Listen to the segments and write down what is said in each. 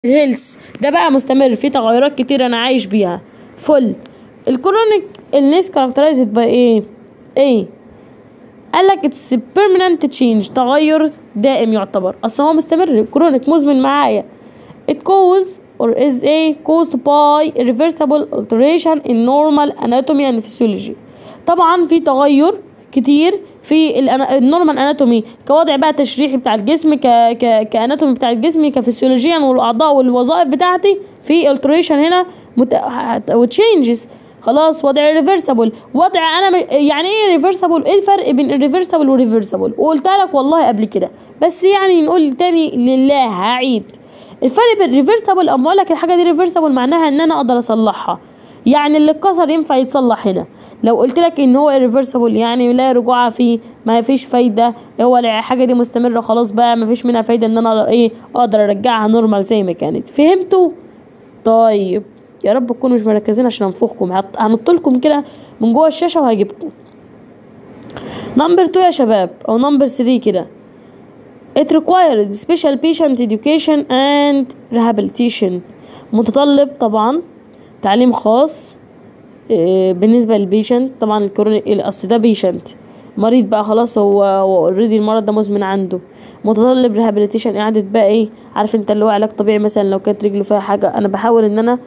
هيلث ده بقى مستمر في تغيرات كتير انا عايش بيها فل الكرونيك الناس كاركترايزد باي ايه ايه قالك اتس بيرمننت تشينج تغير دائم يعتبر اصل هو مستمر كرونيك مزمن معايا it cause or is a caused by irreversible alteration in normal anatomy and physiology طبعا في تغير كتير في النورمال اناتومي كوضع بقى تشريحي بتاع الجسم ك ك كاناتومي بتاع الجسم كفسيولوجيا والاعضاء والوظائف بتاعتي في التريشن هنا مت... وتشينجز خلاص وضع ريفرسبل وضع انا م... يعني ايه ريفرسبل ايه الفرق بين الريفرسبل والريفرسبل وقلت لك والله قبل كده بس يعني نقول تاني لله هعيد الفرق بين الريفرسبل اما اقول لك الحاجه دي ريفرسبل معناها ان انا اقدر اصلحها يعني اللي اتكسر ينفع يتصلح هنا لو قلت لك ان هو irreversible يعني لا رجوع فيه ما فيش فايده هو الحاجه دي مستمره خلاص بقى ما فيش منها فايده ان انا اقدر ايه اقدر ارجعها نورمال زي ما كانت فهمتوا طيب يا رب تكونوا مش مركزين عشان انفخكم هنط لكم كده من جوه الشاشه وهجيبكم نمبر 2 يا شباب او نمبر 3 كده it required special patient education and rehabilitation متطلب طبعا تعليم خاص بالنسبه للبيشنت طبعا الكورونيك اصل ده بيشنت مريض بقى خلاص هو هو اوريدي المرض ده مزمن عنده متطلب ريهابيليتيشن اعاده بقى ايه عارف انت اللي هو علاج طبيعي مثلا لو كانت رجله فيها حاجه انا بحاول ان انا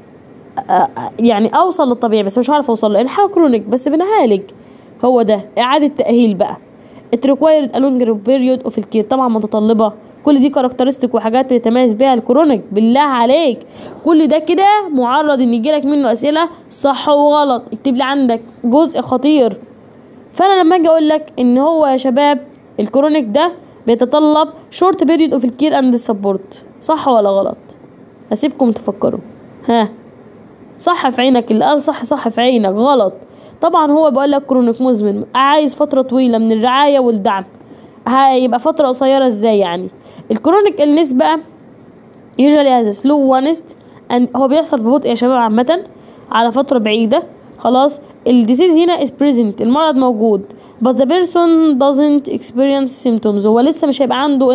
يعني اوصل للطبيعي بس مش عارف اوصل لان حاجه كرونيك بس بنعالج هو ده اعاده تاهيل بقى it required a longer period of الكير طبعا متطلبه كل دي كاركترستيك وحاجات يتميز بيها الكرونيك بالله عليك كل ده كده معرض ان يجيلك منه اسئله صح وغلط اكتب لي عندك جزء خطير فانا لما اجي اقول لك ان هو يا شباب الكرونيك ده بيتطلب شورت بيريود اوف الكير اند سبورت صح ولا غلط اسيبكم تفكروا ها صح في عينك اللي قال صح صح في عينك غلط طبعا هو بقول لك كرونيك مزمن عايز فتره طويله من الرعايه والدعم هيبقى فتره قصيره ازاي يعني الكرونيك النس بقى usually has a slow onset and هو بيحصل ببطء يا شباب عامة على فترة بعيدة خلاص الديسيز هنا is present المرض موجود but the person doesn't experience symptoms هو لسه مش هيبقى عنده